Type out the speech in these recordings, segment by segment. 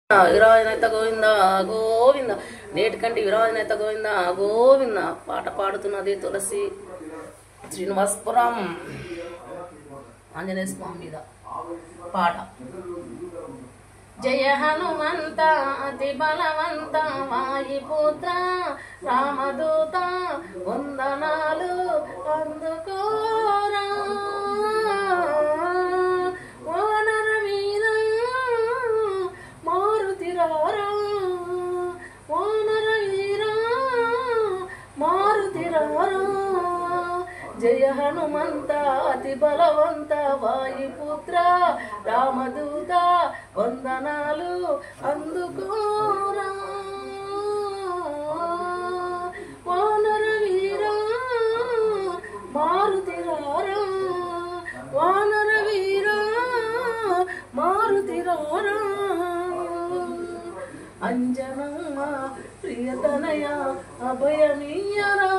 విరాజనేత గోవింద గోవింద నేటికంటి విరాజనేత గోవింద గోవింద పాట పాడుతున్నది తులసి శ్రీనివాసపురం ఆంజనేయ స్వామి మీద పాట జయ హనుమంత అతి బలవంత వాయుపుత్ర రామదూత వందనాలు అందుకోరా వానర వీర మారుతిరారా వానర వీర మారుతిరారా జయ హనుమంత అతి బలవంత వాయుపుత్ర రామదూత వందనాలు అందుకోరా వానర వీర మారుతిరారా వానర వీర మారుతిరారా అంజనమ్మ ప్రియతనయ అభయమీయరా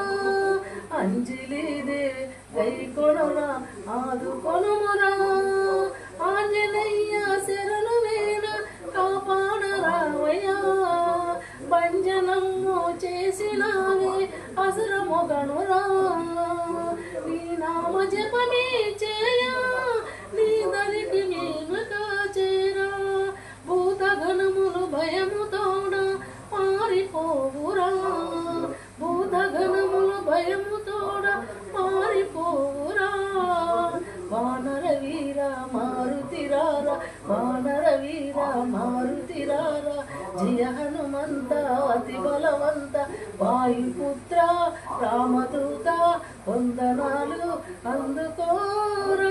అంజలిదే కై కొనురా ఆదుకొనుమురా ఆంజనేయ శరణు వేణ కాపాడరావయ్యా భంజనము చేసినావే అసురము గణురా నీ నామ జపమే చేయ నీ దరికి మేము కాచేరా భూత గణములు భయముతోడ పారిపోవురా భూత గణములు భయముతోడ పారిపోవురా వానర వీర మారుతిరార వానర వీర మారుతిరార జయ హనుమంత అతి బలవంత వాయుపుత్ర రామదూత వందనాలు అందుకోరా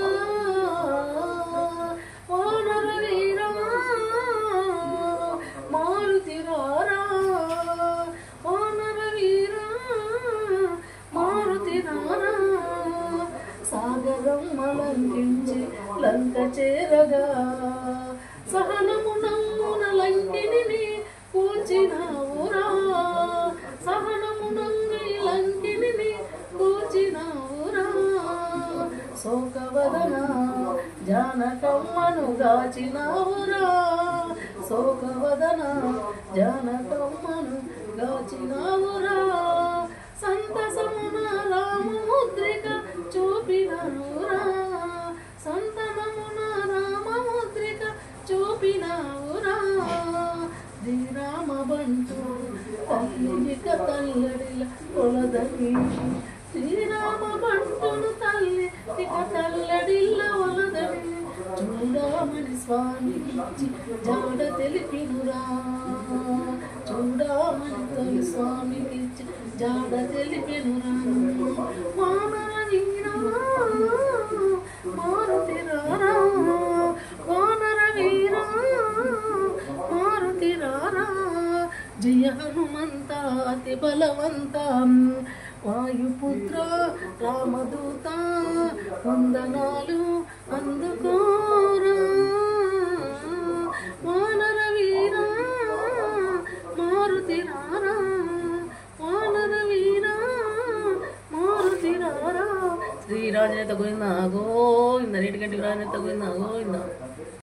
వానర వీర మారుతిరారా వానర వీర మారుతిరారా సాగరం మలంకించి లంక చేరగా సహనము నమ్మున లంకిని కూర్చినావురా సహనము నమ్మి లంకిని కూర్చినావురా శోకవదన జానకమ్మను గాచినావురా శోకవదన జానకమ్మను గాచినావురా సంతసమున రామముద్రిక చూపినవురా సంతనమున రామముద్రిక చూపినవురా శ్రీరామ బంటు తల్లిక తల్లడిల కొలదని శ్రీరామ బంటును తల్లి ఇక తల్లడిల్ల ఒలదని చూడమని స్వామికి జాడ తెలిపినురా చూడమని తల్లి స్వామికి జాడ తెలిపినురా వానర వీరా మారుతిరారా వానర వీరా మారుతిరారా జయ హనుమంత అతి బలవంత వాయుపుత్ర రామదూత వందనాలు అందుకోరా వానర వీర మారుతిరారా వానర వీర మారుతిరారా శ్రీరాజనేత గోవింద గోవింద నీటికంటి రాజనేత గోవింద గోవింద